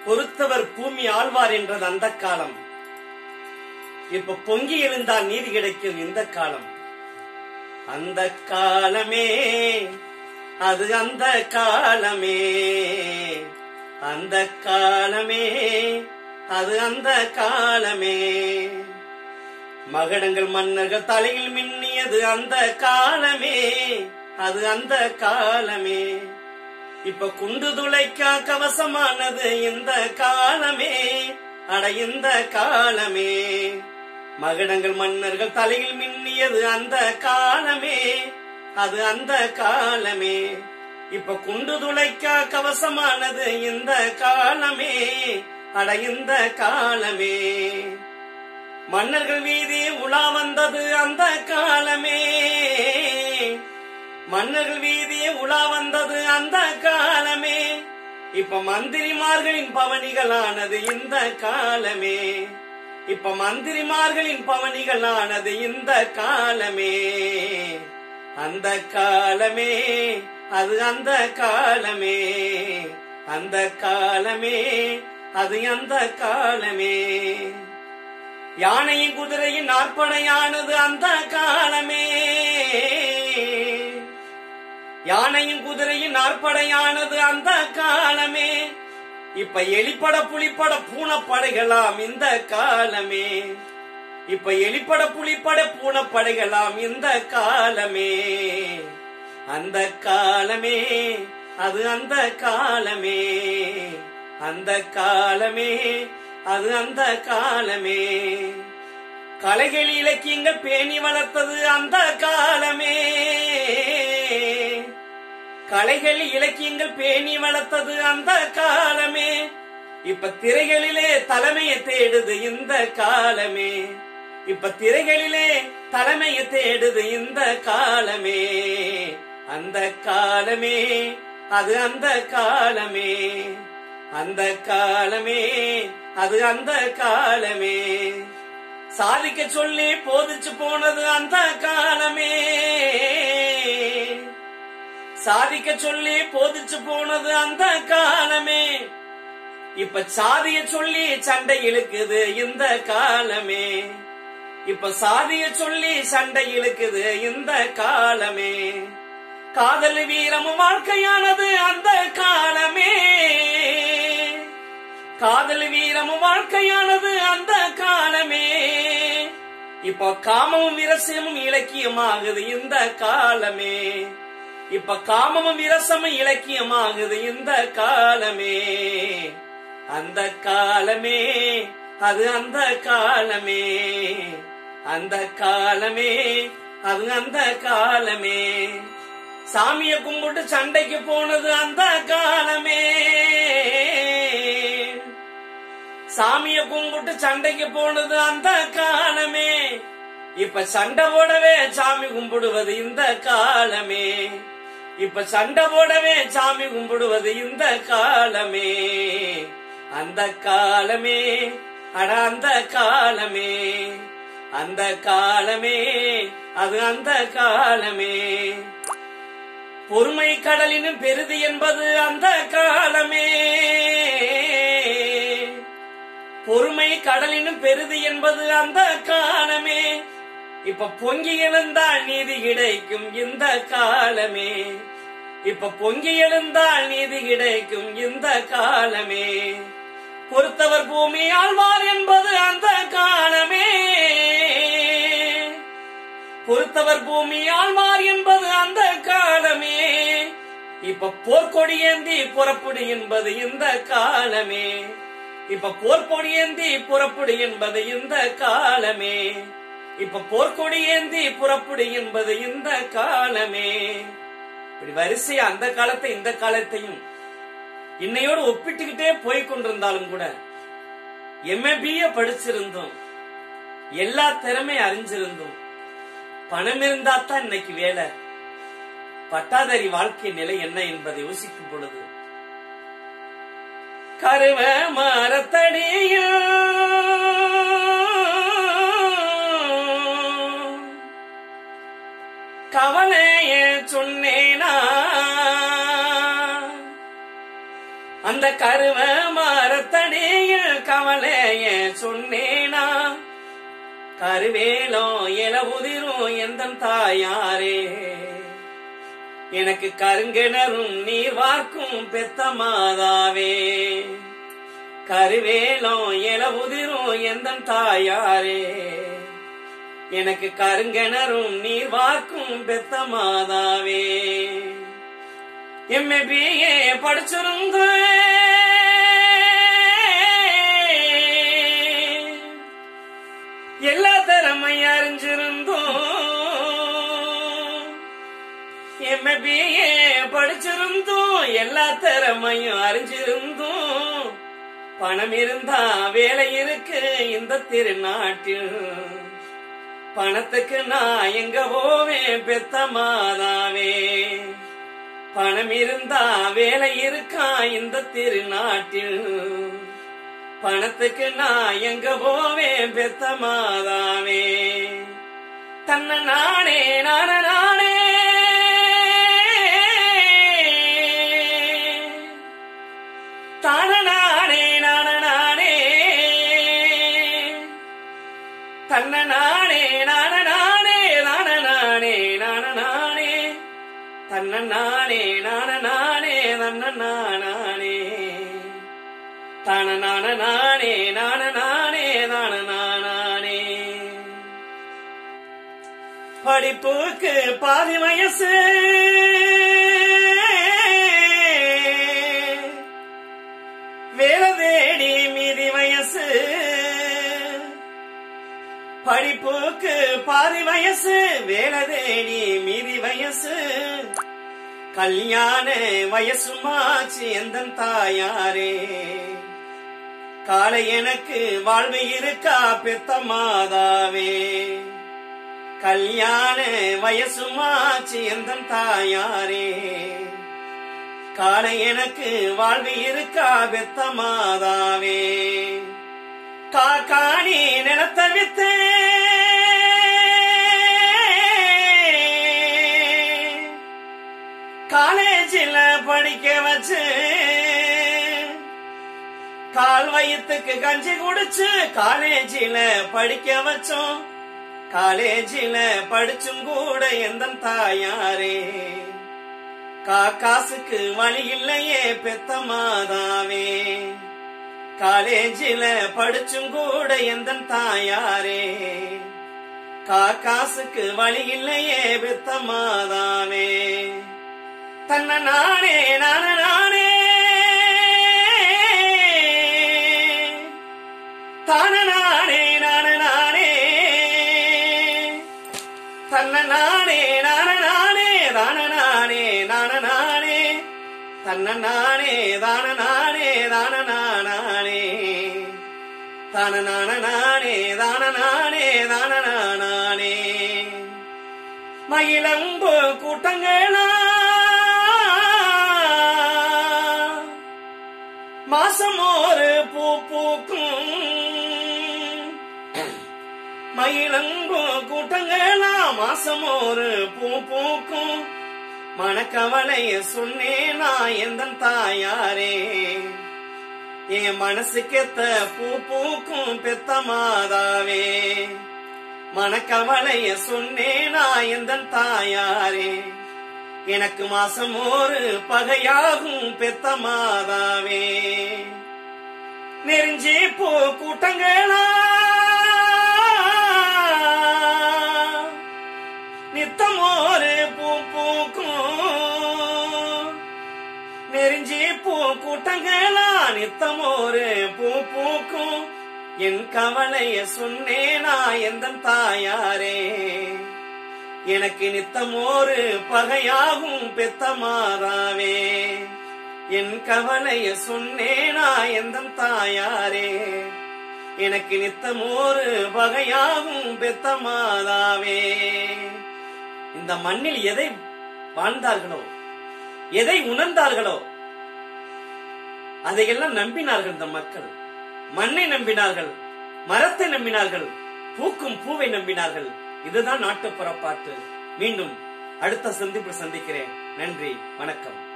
பொறுத்தவர் பூமி ஆழ்வார் என்றது அந்த காலம் இப்ப பொங்கி எழுந்தால் நீதி கிடைக்கும் இந்த காலம் அந்த காலமே அது அந்த காலமே அந்த காலமே அது அந்த காலமே மகடங்கள் மன்னர்கள் தலையில் மின்னியது அந்த காலமே அது அந்த காலமே இப்ப குண்டு துளைக்கா கவசமானது இந்த காலமே அட இந்த காலமே மகடங்கள் மன்னர்கள் தலையில் மின்னியது அந்த காலமே அது அந்த காலமே இப்ப குண்டு துளைக்கா கவசமானது இந்த காலமே அட இந்த காலமே மன்னர்கள் வீதி உலா வந்தது அந்த காலமே மன்னர்கள் வீதி உலா வந்தது அந்த காலமே இப்ப மந்திரிமார்களின் பவனிகளானது இந்த காலமே இப்ப மந்திரிமார்களின் பவனிகளானது இந்த காலமே அந்த காலமே அது அந்த காலமே அந்த காலமே அது அந்த காலமே யானையின் குதிரையின் நாற்பனையானது அந்த காலமே யானையும் குதிரையின் நாற்படையானது அந்த காலமே இப்ப எலிப்பட புலிப்பட பூனப்படைகளாம் இந்த காலமே இப்ப எலிப்பட புலிப்பட பூனப்படைகளாம் இந்த காலமே அந்த காலமே அது அந்த காலமே அந்த காலமே அது அந்த காலமே கலைகள் இலக்கியங்கள் பேணி வளர்த்தது அந்த காலமே கலைகள் இலக்கியங்கள் பேணி வளர்த்தது அந்த காலமே இப்ப திரைகளிலே தலைமையை தேடுது இந்த காலமே இப்ப திரைகளிலே தலைமையை தேடுது இந்த காலமே அந்த காலமே அது அந்த காலமே அந்த காலமே அது அந்த காலமே சாதிக்க சொல்லி போதிச்சு போனது அந்த காலமே சாதிக்க சொல்லி போதிச்சு போனது அந்த காலமே இப்ப சாதிய சொல்லி சண்டை இழுக்குது இந்த காலமே இப்ப சாதிய சொல்லி சண்டை இழுக்குது இந்த காலமே காதல் வீரமும் வாழ்க்கையானது அந்த காலமே காதல் வீரமும் வாழ்க்கையானது அந்த காலமே இப்போ காமமும் விரசமும் இலக்கியமாகுது இந்த காலமே இப்ப காமமும் விரசமும் இலக்கியமாகுது இந்த காலமே அந்த காலமே அது அந்த காலமே அந்த காலமே அது அந்த காலமே சாமிய கும்பிட்டு சண்டைக்கு போனது அந்த காலமே சாமிய கும்பிட்டு சண்டைக்கு போனது அந்த காலமே இப்ப சண்டை போடவே சாமி கும்பிடுவது இந்த காலமே இப்ப சண்டை போடவே சாமி கும்பிடுவது இந்த காலமே அந்த காலமே அட அந்த காலமே அந்த காலமே அது அந்த காலமே பொறுமை கடலினும் பெரிது என்பது அந்த காலமே பொறுமை கடலினும் பெரிது என்பது அந்த காலமே இப்ப பொங்கி எழுந்தால் நீதி கிடைக்கும் இந்த காலமே இப்ப பொங்கி எழுந்தால் நீதி கிடைக்கும் இந்த காலமே பொறுத்தவர் பூமி ஆழ்வார் என்பது அந்த காலமே பொறுத்தவர் பூமி ஆழ்வார் என்பது அந்த காலமே இப்ப போர்க்கொடி ஏந்தி புறப்படு என்பது இந்த காலமே இப்ப போர்க்கொடி ஏந்தி புறப்படு என்பது இந்த காலமே இப்ப போர்க்கொடி ஏந்தி புறப்படு என்பது இந்த காலமே இப்படி வரிசையா அந்த காலத்தை இந்த காலத்தையும் இன்னையோடு ஒப்பிட்டுக்கிட்டே போய் கொண்டிருந்தாலும் கூட எம்ஏபிஏ படிச்சிருந்தோம் எல்லா திறமை அறிஞ்சிருந்தோம் பணம் இருந்தா தான் இன்னைக்கு வேலை பட்டாதாரி வாழ்க்கை நிலை என்ன என்பதை யோசிக்கும் பொழுது கருவ மரத்தடியும் கவலைய சொன்னேனா அந்த கருவ மரத்தடியில் கவலைய சொன்னேனா கருவேலோ எல உதிரும் எந்த தாயாரே எனக்கு கருங்கிணறும் நீர் வார்க்கும் பெத்த மாதாவே கருவேலோ எல உதிரும் எந்த தாயாரே எனக்கு கருங்கிணறும் நீர் வார்க்கும் பெத்த மாதாவே எம்ஏபிஏ படிச்சிருந்த எல்லா திறமையும் அறிஞ்சிருந்தோம் எம்ஏபிஏ படிச்சிருந்தோம் எல்லா திறமையும் அறிஞ்சிருந்தோம் பணம் இருந்தா வேலை இருக்கு இந்த திருநாட்டில் பணத்துக்கு நான் எங்க போவேன் பெத்த மாதாவே பணம் இருந்தா வேலை இருக்கா இந்த திருநாட்டில் பணத்துக்கு நான் எங்க போவேன் பெத்த மாதாவே தன்னை நானே நான நானே தான நானே நான நானே தன்ன நானே நான நானே நான நானே நான நானே தன்ன நானே நான நானே தன்ன நானே தன நான நானே நான நானே தான நானே படிப்புக்கு பாதி வயசு வேலை தேடி மீதி வயசு படிப்புக்கு பாதி வயசு வேலை தேடி மீதி வயசு கல்யாண வயசுமாச்சு எந்த தாயாரே காலை எனக்கு வாழ்வு இருக்கா பெத்த மாதாவே கல்யாண வயசுமாச்சு எந்த தாயாரே காலை எனக்கு வாழ்வு இருக்கா பெத்த மாதாவே காக்காணி நிலத்த வித்து காலேஜில் படிக்க வச்சு கால் வயிற்றுக்கு கஞ்சி குடிச்சு காலேஜில படிக்க வச்சோம் காலேஜில படிச்சும் கூட எந்த தாயாரே காக்காசுக்கு வழி இல்லையே பெத்த மாதாவே காலேஜில படிச்சும் கூட எந்த தாயாரே காக்காசுக்கு வழி இல்லையே பெத்த மாதாவே தன்னை நானே நான நானே தான நானே நான நானே தன்ன நானே நான நானே தான நானே நான நானே தன்ன நானே தான நானே தான நானே தான நான நானே தான நானே தான நானே மயிலம்பு கூட்டங்களா மாசம் ஒரு பூ பூக்கும் மயிலங்கும் கூட்டங்களா மாசம் ஒரு பூ பூக்கும் மனக்கவலைய சொன்னேனா எந்த தாயாரே என் மனசுக்கெத்த பூ பூக்கும் பெத்த மாதாவே மனக்கவலைய சொன்னேனா எந்த தாயாரே எனக்கு மாசம் ஒரு பகையாகும் பெத்த மாதாவே நெருஞ்சி பூ கூட்டங்களா நித்தம் ஒரு பூ பூக்கும் நெருஞ்சி பூ கூட்டங்களா நித்தம் ஒரு பூ பூக்கும் என் கவலைய சொன்னேனா எந்த தாயாரே எனக்கு நித்தம் ஒரு பகையாகும் பெத்த மாதாவே என் கவலைய சொன்னேனா எந்த தாயாரே எனக்கு நித்தம் ஒரு பகையாகும் பெத்த மாதாவே இந்த மண்ணில் எதை வாழ்ந்தார்களோ எதை உணர்ந்தார்களோ அதையெல்லாம் நம்பினார்கள் இந்த மக்கள் மண்ணை நம்பினார்கள் மரத்தை நம்பினார்கள் பூக்கும் பூவை நம்பினார்கள் இதுதான் நாட்டுப்புற பாட்டு மீண்டும் அடுத்த சந்திப்பில் சந்திக்கிறேன் நன்றி வணக்கம்